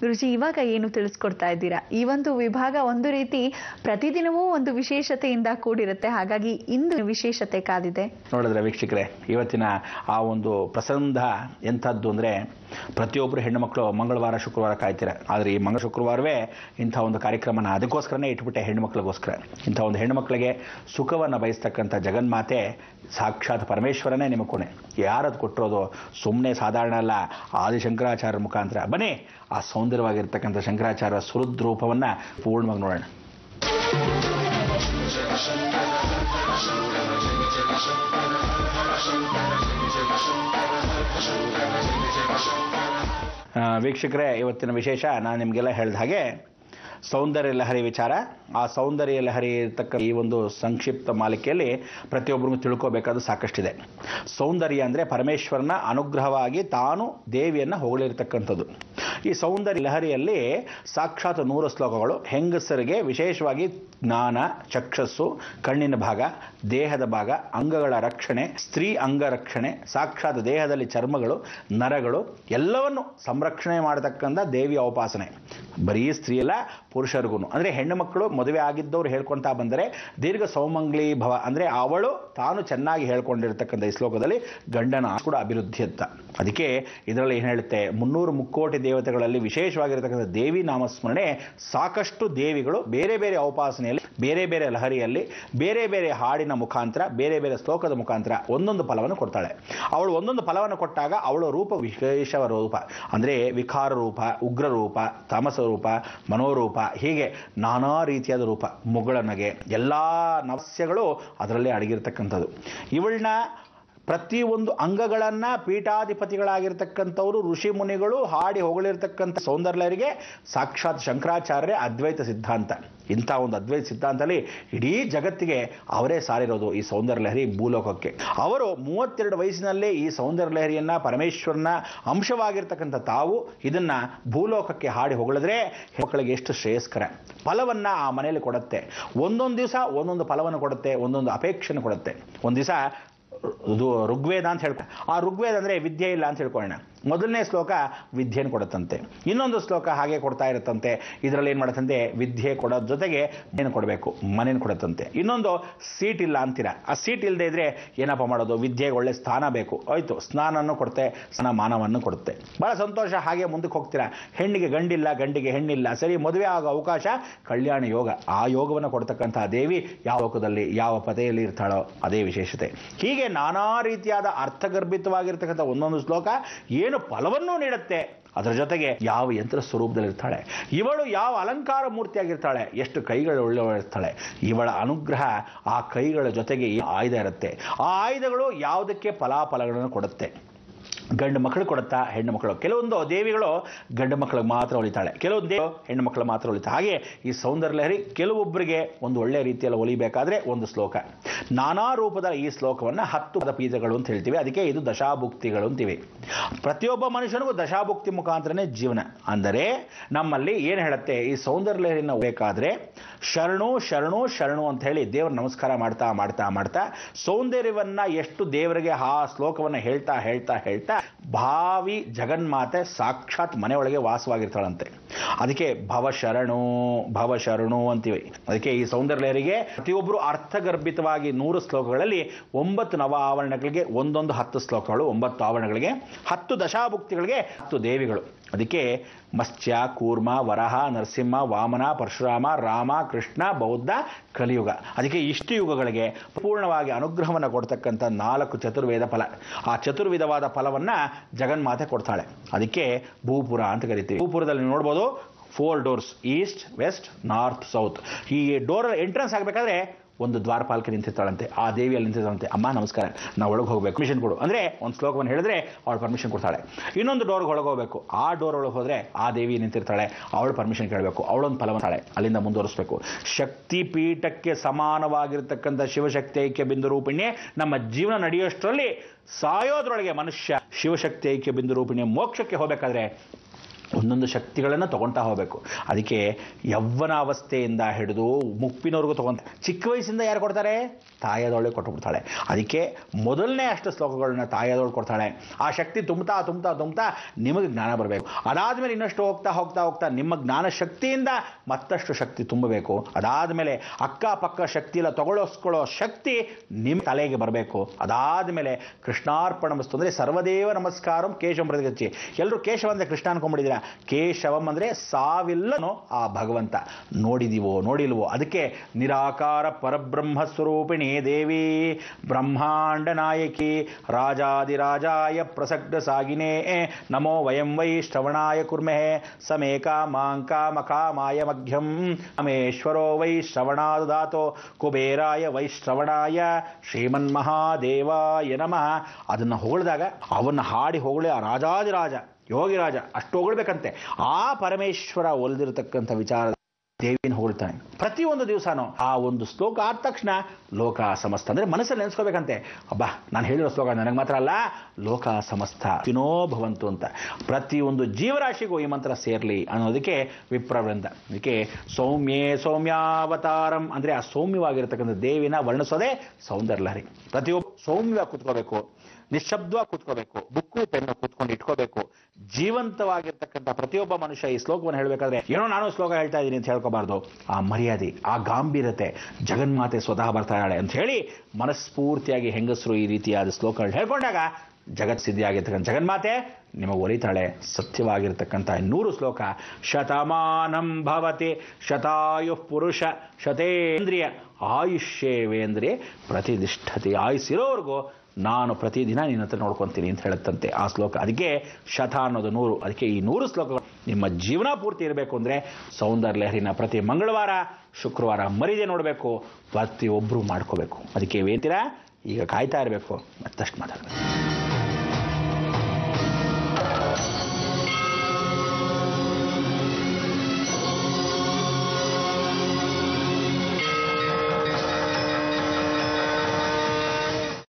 ಗುರುಜಿ ಇವಾಗ ಏನು ತಿಳಿಸ್ಕೊಡ್ತಾ ಇದ್ದೀರಾ ಈ ಒಂದು ವಿಭಾಗ ಒಂದು ರೀತಿ ಪ್ರತಿದಿನವೂ ಒಂದು ವಿಶೇಷತೆಯಿಂದ ಕೂಡಿರುತ್ತೆ ಹಾಗಾಗಿ ಇಂದು ವಿಶೇಷತೆ ಕಾದಿದೆ ನೋಡಿದ್ರೆ ವೀಕ್ಷಕರೇ ಇವತ್ತಿನ ಆ ಒಂದು ಪ್ರಸಂಗ ಎಂಥದ್ದು ಅಂದರೆ ಪ್ರತಿಯೊಬ್ಬರು ಹೆಣ್ಣು ಮಕ್ಕಳು ಮಂಗಳವಾರ ಶುಕ್ರವಾರ ಕಾಯ್ತೀರ ಆದರೆ ಈ ಮಂಗಳ ಶುಕ್ರವಾರವೇ ಇಂಥ ಒಂದು ಕಾರ್ಯಕ್ರಮನ ಅದಕ್ಕೋಸ್ಕರನೇ ಇಟ್ಬಿಟ್ಟೆ ಹೆಣ್ಣು ಮಕ್ಕಳಿಗೋಸ್ಕರ ಇಂಥ ಒಂದು ಹೆಣ್ಣು ಮಕ್ಕಳಿಗೆ ಸುಖವನ್ನು ಬಯಸ್ತಕ್ಕಂಥ ಜಗನ್ಮಾತೆ ಸಾಕ್ಷಾತ್ ಪರಮೇಶ್ವರನೇ ನಿಮಗೆ ಕೊನೆ ಯಾರದು ಕೊಟ್ಟಿರೋದು ಸುಮ್ಮನೆ ಸಾಧಾರಣ ಅಲ್ಲ ಆದಿಶಂಕರಾಚಾರ್ಯ ಮುಖಾಂತರ ಬನ್ನಿ ಆ ಸೌಂದರ್ಯವಾಗಿರ್ತಕ್ಕಂಥ ಶಂಕರಾಚಾರ್ಯ ಸುರುದ್ ರೂಪವನ್ನು ಪೂರ್ಣವಾಗಿ ನೋಡೋಣ ಆ, ವೀಕ್ಷಕರೇ ಇವತ್ತಿನ ವಿಶೇಷ ನಾನು ನಿಮಗೆಲ್ಲ ಹೇಳಿದ ಹಾಗೆ ಸೌಂದರ್ಯ ಲಹರಿ ವಿಚಾರ ಆ ಸೌಂದರ್ಯ ಲಹರಿ ಇರ್ತಕ್ಕ ಈ ಒಂದು ಸಂಕ್ಷಿಪ್ತ ಮಾಲಿಕೆಯಲ್ಲಿ ಪ್ರತಿಯೊಬ್ಬರಿಗೂ ತಿಳ್ಕೋಬೇಕಾದ ಸಾಕಷ್ಟಿದೆ ಸೌಂದರ್ಯ ಅಂದರೆ ಪರಮೇಶ್ವರನ ಅನುಗ್ರಹವಾಗಿ ತಾನು ದೇವಿಯನ್ನು ಹೊಗಳಿರ್ತಕ್ಕಂಥದ್ದು ಈ ಸೌಂದರ್ಯ ಲಹರಿಯಲ್ಲಿ ಸಾಕ್ಷಾತ್ ನೂರು ಶ್ಲೋಕಗಳು ಹೆಂಗಸರಿಗೆ ವಿಶೇಷವಾಗಿ ಜ್ಞಾನ ಚಕ್ಷಸ್ಸು ಕಣ್ಣಿನ ಭಾಗ ದೇಹದ ಭಾಗ ಅಂಗಗಳ ರಕ್ಷಣೆ ಸ್ತ್ರೀ ಅಂಗ ರಕ್ಷಣೆ ಸಾಕ್ಷಾತ್ ದೇಹದಲ್ಲಿ ಚರ್ಮಗಳು ನರಗಳು ಎಲ್ಲವನ್ನು ಸಂರಕ್ಷಣೆ ಮಾಡತಕ್ಕಂಥ ದೇವಿಯ ಉಪಾಸನೆ ಬರೀ ಸ್ತ್ರೀ ಅಲ್ಲ ಪುರುಷರಿಗೂ ಅಂದರೆ ಹೆಣ್ಣು ಮಕ್ಕಳು ಮದುವೆ ಆಗಿದ್ದವ್ರು ಹೇಳ್ಕೊಳ್ತಾ ಬಂದರೆ ದೀರ್ಘ ಸೌಮಂಗ್ಲಿ ಭವ ಅಂದರೆ ಅವಳು ತಾನು ಚೆನ್ನಾಗಿ ಹೇಳ್ಕೊಂಡಿರ್ತಕ್ಕಂಥ ಈ ಶ್ಲೋಕದಲ್ಲಿ ಗಂಡನ ಕೂಡ ಅಭಿವೃದ್ಧಿ ಅಂತ ಅದಕ್ಕೆ ಇದರಲ್ಲಿ ಏನು ಹೇಳುತ್ತೆ ಮುನ್ನೂರು ಮುಕ್ಕೋಟಿ ದೇವತೆಗಳಲ್ಲಿ ವಿಶೇಷವಾಗಿರ್ತಕ್ಕಂಥ ದೇವಿ ನಾಮಸ್ಮರಣೆ ಸಾಕಷ್ಟು ದೇವಿಗಳು ಬೇರೆ ಬೇರೆ ಔಪಾಸನೆಯಲ್ಲಿ ಬೇರೆ ಬೇರೆ ಲಹರಿಯಲ್ಲಿ ಬೇರೆ ಬೇರೆ ಹಾಡಿನ ಮುಖಾಂತರ ಬೇರೆ ಬೇರೆ ಶ್ಲೋಕದ ಮುಖಾಂತರ ಒಂದೊಂದು ಫಲವನ್ನು ಕೊಡ್ತಾಳೆ ಅವಳು ಒಂದೊಂದು ಫಲವನ್ನು ಕೊಟ್ಟಾಗ ಅವಳ ರೂಪ ವಿಶೇಷ ರೂಪ ಅಂದರೆ ವಿಕಾರ ರೂಪ ಉಗ್ರ ರೂಪ ತಾಮಸ ರೂಪ ಮನೋರೂಪ ಹೀಗೆ ನಾನಾ ರೀತಿಯಾದ ರೂಪ ಮುಗಳನಗೆ ಎಲ್ಲ ನವಸ್ಯಗಳು ಅದರಲ್ಲೇ ಅಡಗಿರ್ತಕ್ಕಂಥದ್ದು ಇವಳನ್ನ ಪ್ರತಿಯೊಂದು ಅಂಗಗಳನ್ನು ಪೀಠಾಧಿಪತಿಗಳಾಗಿರ್ತಕ್ಕಂಥವರು ಋಷಿ ಮುನಿಗಳು ಹಾಡಿ ಹೊಗಳಿರ್ತಕ್ಕಂಥ ಸೌಂದರ್ಯರಿಗೆ ಸಾಕ್ಷಾತ್ ಶಂಕರಾಚಾರ್ಯ ಅದ್ವೈತ ಸಿದ್ಧಾಂತ ಇಂಥ ಒಂದು ಅದ್ವೈತ ಸಿದ್ಧಾಂತದಲ್ಲಿ ಇಡೀ ಜಗತ್ತಿಗೆ ಅವರೇ ಸಾರಿರೋದು ಈ ಸೌಂದರ್ಯ ಲಹರಿ ಭೂಲೋಕಕ್ಕೆ ಅವರು ಮೂವತ್ತೆರಡು ವಯಸ್ಸಿನಲ್ಲೇ ಈ ಸೌಂದರ್ಯ ಲಹರಿಯನ್ನು ಪರಮೇಶ್ವರನ ಅಂಶವಾಗಿರ್ತಕ್ಕಂಥ ತಾವು ಇದನ್ನು ಭೂಲೋಕಕ್ಕೆ ಹಾಡಿ ಹೊಗಳಿದ್ರೆ ಮಕ್ಕಳಿಗೆ ಎಷ್ಟು ಶ್ರೇಯಸ್ಕರ ಫಲವನ್ನು ಆ ಮನೆಯಲ್ಲಿ ಕೊಡುತ್ತೆ ಒಂದೊಂದು ದಿವಸ ಒಂದೊಂದು ಫಲವನ್ನು ಕೊಡುತ್ತೆ ಒಂದೊಂದು ಅಪೇಕ್ಷೆಯನ್ನು ಕೊಡುತ್ತೆ ಒಂದು ದಿವಸ ಇದು ಋಗ್ವೇದ ಅಂತ ಹೇಳ್ಕೊ ಆ ಋಗ್ವೇದ ಅಂದರೆ ವಿದ್ಯೆ ಇಲ್ಲ ಅಂತ ಹೇಳ್ಕೊಳ್ಳೋಣ ಮೊದಲನೇ ಶ್ಲೋಕ ವಿದ್ಯೆಯನ್ನು ಕೊಡುತ್ತಂತೆ ಇನ್ನೊಂದು ಶ್ಲೋಕ ಹಾಗೆ ಕೊಡ್ತಾ ಇರುತ್ತಂತೆ ಇದರಲ್ಲಿ ಏನು ಮಾಡುತ್ತಂತೆ ವಿದ್ಯೆ ಕೊಡೋದ್ರ ಜೊತೆಗೆ ಏನು ಕೊಡಬೇಕು ಮನೇನು ಕೊಡುತ್ತಂತೆ ಇನ್ನೊಂದು ಸೀಟ್ ಇಲ್ಲ ಅಂತೀರ ಆ ಸೀಟ್ ಇಲ್ಲದೆ ಇದ್ರೆ ಏನಪ್ಪ ಮಾಡೋದು ವಿದ್ಯೆಗೆ ಒಳ್ಳೆ ಸ್ಥಾನ ಬೇಕು ಆಯಿತು ಸ್ನಾನವನ್ನು ಕೊಡುತ್ತೆ ಸ್ನಾನ ಮಾನವನ್ನು ಕೊಡುತ್ತೆ ಭಾಳ ಸಂತೋಷ ಹಾಗೆ ಮುಂದಕ್ಕೆ ಹೋಗ್ತೀರಾ ಹೆಣ್ಣಿಗೆ ಗಂಡಿಲ್ಲ ಗಂಡಿಗೆ ಹೆಣ್ಣಿಲ್ಲ ಸರಿ ಮದುವೆ ಆಗೋ ಅವಕಾಶ ಕಲ್ಯಾಣ ಯೋಗ ಆ ಯೋಗವನ್ನು ಕೊಡ್ತಕ್ಕಂಥ ದೇವಿ ಯಾವ ಲೋಕದಲ್ಲಿ ಯಾವ ಪದೆಯಲ್ಲಿ ಇರ್ತಾಳೋ ಅದೇ ವಿಶೇಷತೆ ಹೀಗೆ ನಾನಾ ರೀತಿಯಾದ ಅರ್ಥಗರ್ಭಿತವಾಗಿರ್ತಕ್ಕಂಥ ಒಂದೊಂದು ಶ್ಲೋಕ ಏನು ಫಲವನ್ನೂ ನೀಡುತ್ತೆ ಅದರ ಜೊತೆಗೆ ಯಾವ ಯಂತ್ರ ಸ್ವರೂಪದಲ್ಲಿರ್ತಾಳೆ ಇವಳು ಯಾವ ಅಲಂಕಾರ ಮೂರ್ತಿಯಾಗಿರ್ತಾಳೆ ಎಷ್ಟು ಕೈಗಳು ಒಳ್ಳೆಯಿರ್ತಾಳೆ ಇವಳ ಅನುಗ್ರಹ ಆ ಕೈಗಳ ಜೊತೆಗೆ ಈ ಆಯುಧ ಇರುತ್ತೆ ಆ ಆಯುಧಗಳು ಯಾವುದಕ್ಕೆ ಫಲಾಫಲಗಳನ್ನು ಕೊಡುತ್ತೆ ಗಂಡು ಮಕ್ಕಳು ಕೊಡುತ್ತಾ ಹೆಣ್ಣು ಮಕ್ಕಳು ಕೆಲವೊಂದು ದೇವಿಗಳು ಗಂಡು ಮಕ್ಕಳಿಗೆ ಮಾತ್ರ ಒಲಿತಾಳೆ ಕೆಲವೊಂದು ದೇವ ಹೆಣ್ಣು ಮಕ್ಕಳು ಮಾತ್ರ ಒಲಿತಾಳೆ ಹಾಗೆ ಈ ಸೌಂದರ್ಯ ಲಹರಿ ಕೆಲವೊಬ್ಬರಿಗೆ ಒಂದು ಒಳ್ಳೆಯ ರೀತಿಯಲ್ಲಿ ಒಲಿಬೇಕಾದ್ರೆ ಒಂದು ಶ್ಲೋಕ ನಾನಾ ರೂಪದ ಈ ಶ್ಲೋಕವನ್ನು ಹತ್ತು ಪದ ಬೀಜಗಳು ಅಂತ ಹೇಳ್ತೀವಿ ಅದಕ್ಕೆ ಇದು ದಶಾಭುಕ್ತಿಗಳು ಅಂತೀವಿ ಪ್ರತಿಯೊಬ್ಬ ಮನುಷ್ಯನಿಗೂ ದಶಾಭುಕ್ತಿ ಮುಖಾಂತರನೇ ಜೀವನ ಅಂದರೆ ನಮ್ಮಲ್ಲಿ ಏನು ಹೇಳುತ್ತೆ ಈ ಸೌಂದರ್ಯ ಲಹರಿನ ಬೇಕಾದ್ರೆ ಶರಣು ಶರಣು ಶರಣು ಅಂತ ಹೇಳಿ ದೇವ್ರ ನಮಸ್ಕಾರ ಮಾಡ್ತಾ ಮಾಡ್ತಾ ಮಾಡ್ತಾ ಸೌಂದರ್ಯವನ್ನ ಎಷ್ಟು ದೇವರಿಗೆ ಆ ಶ್ಲೋಕವನ್ನು ಹೇಳ್ತಾ ಹೇಳ್ತಾ ಹೇಳ್ತಾ ಭಾವಿ ಜಗನ್ಮಾತೆ ಸಾಕ್ಷಾತ್ ಮನೆಯೊಳಗೆ ವಾಸವಾಗಿರ್ತಾಳಂತೆ ಅದಕ್ಕೆ ಭವ ಶರಣು ಭವ ಶರಣು ಅಂತೀವಿ ಅದಕ್ಕೆ ಈ ಸೌಂದರ್ಯ ಲಹರಿಗೆ ಪ್ರತಿಯೊಬ್ಬರು ಅರ್ಥಗರ್ಭಿತವಾಗಿ ನೂರು ಶ್ಲೋಕಗಳಲ್ಲಿ ಒಂಬತ್ತು ನವ ಆವರಣಗಳಿಗೆ ಒಂದೊಂದು ಹತ್ತು ಶ್ಲೋಕಗಳು ಒಂಬತ್ತು ಆವರಣಗಳಿಗೆ ಹತ್ತು ದಶಾಭುಕ್ತಿಗಳಿಗೆ ಹತ್ತು ದೇವಿಗಳು ಅದಕ್ಕೆ ಮತ್ಸ್ಯ ಕೂರ್ಮ ವರಹ ನರಸಿಂಹ ವಾಮನ ಪರಶುರಾಮ ರಾಮ ಕೃಷ್ಣ ಬೌದ್ಧ ಕಲಿಯುಗ ಅದಕ್ಕೆ ಇಷ್ಟು ಯುಗಗಳಿಗೆ ಪೂರ್ಣವಾಗಿ ಅನುಗ್ರಹವನ್ನು ಕೊಡ್ತಕ್ಕಂಥ ನಾಲ್ಕು ಚತುರ್ವೇದ ಫಲ ಆ ಚತುರ್ವಿಧವಾದ ಫಲವನ್ನು ಜಗನ್ಮಾತೆ ಕೊಡ್ತಾಳೆ ಅದಕ್ಕೆ ಭೂಪುರ ಅಂತ ಕರಿತೀವಿ ಭೂಪುರದಲ್ಲಿ ನೀವು ನೋಡ್ಬೋದು four doors east west north south ಈ ಡೋರ್ ಎಂಟ್ರೆನ್ಸ್ ಆಗಬೇಕಾದ್ರೆ ಒಂದು ದ್ವಾರಪಾಲಕಿ ನಿಂತಿರ್ತಾಳಂತೆ ಆ ದೇವಿಯಲ್ಲಿ ನಿಂತಿರ್ತಾಳಂತೆ ಅಮ್ಮ ನಮಸ್ಕಾರ ನಾವು ಒಳಗೆ ಹೋಗ್ಬೇಕು ಪರ್ಮಿಷನ್ ಕೊಡು ಅಂದರೆ ಒಂದು ಶ್ಲೋಕವನ್ನು ಹೇಳಿದ್ರೆ ಅವಳು ಪರ್ಮಿಷನ್ ಕೊಡ್ತಾಳೆ ಇನ್ನೊಂದು ಡೋರ್ಗೆ ಒಳಗೆ ಹೋಗಬೇಕು ಆ ಡೋರ್ ಒಳಗೆ ಹೋದರೆ ಆ ದೇವಿ ನಿಂತಿರ್ತಾಳೆ ಅವಳು ಪರ್ಮಿಷನ್ ಕೇಳಬೇಕು ಅವಳೊಂದು ಫಲವನ್ನು ತಾಳೆ ಅಲ್ಲಿಂದ ಮುಂದುವರಿಸಬೇಕು ಶಕ್ತಿ ಪೀಠಕ್ಕೆ ಸಮಾನವಾಗಿರ್ತಕ್ಕಂಥ ಶಿವಶಕ್ತಿ ಐಕ್ಯ ಬಿಂದು ರೂಪಿಣಿಯೇ ನಮ್ಮ ಜೀವನ ನಡೆಯೋಷ್ಟರಲ್ಲಿ ಸಾಯೋದ್ರೊಳಗೆ ಮನುಷ್ಯ ಶಿವಶಕ್ತಿ ಐಕ್ಯ ಬಿಂದು ರೂಪಿಣಿಯ ಮೋಕ್ಷಕ್ಕೆ ಹೋಗಬೇಕಾದ್ರೆ ಒಂದೊಂದು ಶಕ್ತಿಗಳನ್ನು ತಗೊಳ್ತಾ ಹೋಗಬೇಕು ಅದಕ್ಕೆ ಯವ್ವನ ಅವಸ್ಥೆಯಿಂದ ಹಿಡಿದು ಮುಪ್ಪಿನವರೆಗೂ ತಗೊಂತ ಚಿಕ್ಕ ವಯಸ್ಸಿಂದ ಯಾರು ಕೊಡ್ತಾರೆ ತಾಯದವಳೆ ಕೊಟ್ಟುಬಿಡ್ತಾಳೆ ಅದಕ್ಕೆ ಮೊದಲನೇ ಅಷ್ಟು ಶ್ಲೋಕಗಳನ್ನ ತಾಯದವಳು ಕೊಡ್ತಾಳೆ ಆ ಶಕ್ತಿ ತುಂಬ್ತಾ ತುಂಬ್ತಾ ತುಂಬ್ತಾ ನಿಮಗೆ ಜ್ಞಾನ ಬರಬೇಕು ಅದಾದಮೇಲೆ ಇನ್ನಷ್ಟು ಹೋಗ್ತಾ ಹೋಗ್ತಾ ಹೋಗ್ತಾ ನಿಮ್ಮ ಜ್ಞಾನ ಶಕ್ತಿಯಿಂದ ಮತ್ತಷ್ಟು ಶಕ್ತಿ ತುಂಬಬೇಕು ಅದಾದಮೇಲೆ ಅಕ್ಕಪಕ್ಕ ಶಕ್ತಿ ಎಲ್ಲ ತಗೊಳಿಸ್ಕೊಳ್ಳೋ ಶಕ್ತಿ ನಿಮ್ಮ ತಲೆಗೆ ಬರಬೇಕು ಅದಾದಮೇಲೆ ಕೃಷ್ಣಾರ್ಪಣ ಮಸ್ತು ಅಂದರೆ ಸರ್ವದೇವ ನಮಸ್ಕಾರಂ ಕೇಶವ ಪ್ರತಿಗಚ್ಚಿ ಎಲ್ಲರೂ ಕೇಶವ ಅಂದರೆ ಕೃಷ್ಣ ಅನ್ಕೊಂಡ್ಬಿಟ್ಟಿದ್ದೀರಾ ಕೇಶವಂ ಅಂದರೆ ಸಾವಿಲ್ಲನೋ ಆ ಭಗವಂತ ನೋಡಿದೀವೋ ನೋಡಿಲ್ವೋ ಅದಕ್ಕೆ ನಿರಾಕಾರ ಪರಬ್ರಹ್ಮ ಸ್ವರೂಪಿಣಿ ದೇವಿ ಬ್ರಹ್ಮಾಂಡ ನಾಯಕಿ ರಾಜಾದಿರಾಜಾಯ ಪ್ರಸಕ್ತ ಸಾಗಿನೇ ನಮೋ ವಯಂ ವೈ ಶ್ರವಣಾಯ ಕುರ್ಮೆಹೆ ಸಮೇಕಾ ಮಾಂಕಾ ಮಖಾಮಾಯ ಮಧ್ಯಂ ಅಮೇಶ್ವರೋ ವೈ ಶ್ರವಣಾದಾತೋ ಕುಬೇರಾಯ ವೈ ಶ್ರವಣಾಯ ಶ್ರೀಮನ್ಮಹಾದೇವಾಯ ನಮಃ ಅದನ್ನು ಹೊಗಳಿದಾಗ ಅವನ್ನ ಹಾಡಿ ಹೊಗಳಿ ಆ ರಾಜಾದಿರಾಜ ಯೋಗಿರಾಜ ಅಷ್ಟು ಹೊಗಳ್ಬೇಕಂತೆ ಆ ಪರಮೇಶ್ವರ ಒಲ್ದಿರತಕ್ಕಂಥ ವಿಚಾರ ದೇವಿನ ಹೊಗಳ್ತಾನೆ ಪ್ರತಿಯೊಂದು ದಿವಸನೂ ಆ ಒಂದು ಶ್ಲೋಕ ಆದ ತಕ್ಷಣ ಲೋಕ ಸಮಸ್ತ ಅಂದರೆ ಮನಸ್ಸಲ್ಲಿ ನೆನೆಸ್ಕೋಬೇಕಂತೆ ಅಬ್ಬಾ ನಾನು ಹೇಳಿರೋ ಶ್ಲೋಕ ನನಗೆ ಮಾತ್ರ ಅಲ್ಲ ಲೋಕ ಸಮಸ್ತ ತಿನೋ ಭವಂತು ಅಂತ ಪ್ರತಿಯೊಂದು ಜೀವರಾಶಿಗೂ ಈ ಮಂತ್ರ ಸೇರಲಿ ಅನ್ನೋದಕ್ಕೆ ವಿಪ್ರವೃಂದ ಅದಕ್ಕೆ ಸೌಮ್ಯೇ ಸೌಮ್ಯಾವತಾರಂ ಅಂದರೆ ಆ ಸೌಮ್ಯವಾಗಿರ್ತಕ್ಕಂಥ ದೇವಿನ ವರ್ಣಿಸೋದೇ ಸೌಂದರ್ಯಲಹರಿ ಪ್ರತಿಯೊಬ್ಬ ಸೌಮ್ಯವಾಗಿ ಕೂತ್ಕೋಬೇಕು ನಿಶ್ಶಬ್ದವಾಗಿ ಕೂತ್ಕೋಬೇಕು ಬುಕ್ಕು ಪೆನ್ನು ಕೂತ್ಕೊಂಡು ಇಟ್ಕೋಬೇಕು ಜೀವಂತವಾಗಿರ್ತಕ್ಕಂಥ ಪ್ರತಿಯೊಬ್ಬ ಮನುಷ್ಯ ಈ ಶ್ಲೋಕವನ್ನು ಹೇಳಬೇಕಾದ್ರೆ ಏನೋ ನಾನು ಶ್ಲೋಕ ಹೇಳ್ತಾ ಇದ್ದೀನಿ ಅಂತ ಹೇಳ್ಕೋಬಾರ್ದು ಆ ಮರ್ಯಾದೆ ಆ ಗಾಂಭೀರ್ಯತೆ ಜಗನ್ಮಾತೆ ಸ್ವತಃ ಬರ್ತಾಳೆ ಅಂತ ಹೇಳಿ ಮನಸ್ಫೂರ್ತಿಯಾಗಿ ಹೆಂಗಸರು ಈ ರೀತಿಯಾದ ಶ್ಲೋಕಗಳು ಹೇಳ್ಕೊಂಡಾಗ ಜಗತ್ ಸಿದ್ಧಿಯಾಗಿರ್ತಕ್ಕಂಥ ಜಗನ್ಮಾತೆ ನಿಮಗೆ ಒಲಿತಾಳೆ ಸತ್ಯವಾಗಿರ್ತಕ್ಕಂಥ ನೂರು ಶ್ಲೋಕ ಶತಮಾನಂ ಭವತಿ ಶತಾಯು ಪುರುಷ ಶತೇಂದ್ರಿಯ ಆಯುಷ್ಯೇವೇಂದ್ರಿಯ ಪ್ರತಿಷ್ಠತೆ ಆಯುಸ್ಸಿರೋವರೆಗೂ ನಾನು ಪ್ರತಿದಿನ ನಿನ್ನ ಹತ್ರ ನೋಡ್ಕೊತೀನಿ ಅಂತ ಹೇಳುತ್ತಂತೆ ಆ ಶ್ಲೋಕ ಅದಕ್ಕೆ ಶತ ಅನ್ನೋದು ನೂರು ಅದಕ್ಕೆ ಈ ನೂರು ಶ್ಲೋಕಗಳು ನಿಮ್ಮ ಜೀವನ ಪೂರ್ತಿ ಇರಬೇಕು ಅಂದರೆ ಸೌಂದರ್ಯ ಲಹರಿನ ಪ್ರತಿ ಮಂಗಳವಾರ ಶುಕ್ರವಾರ ಮರಿದೆ ನೋಡಬೇಕು ಪ್ರತಿಯೊಬ್ಬರು ಮಾಡ್ಕೋಬೇಕು ಅದಕ್ಕೆ ವೇತೀರಾ ಈಗ ಕಾಯ್ತಾ ಇರಬೇಕು ಮತ್ತಷ್ಟು ಮಾತಾಡಬೇಕು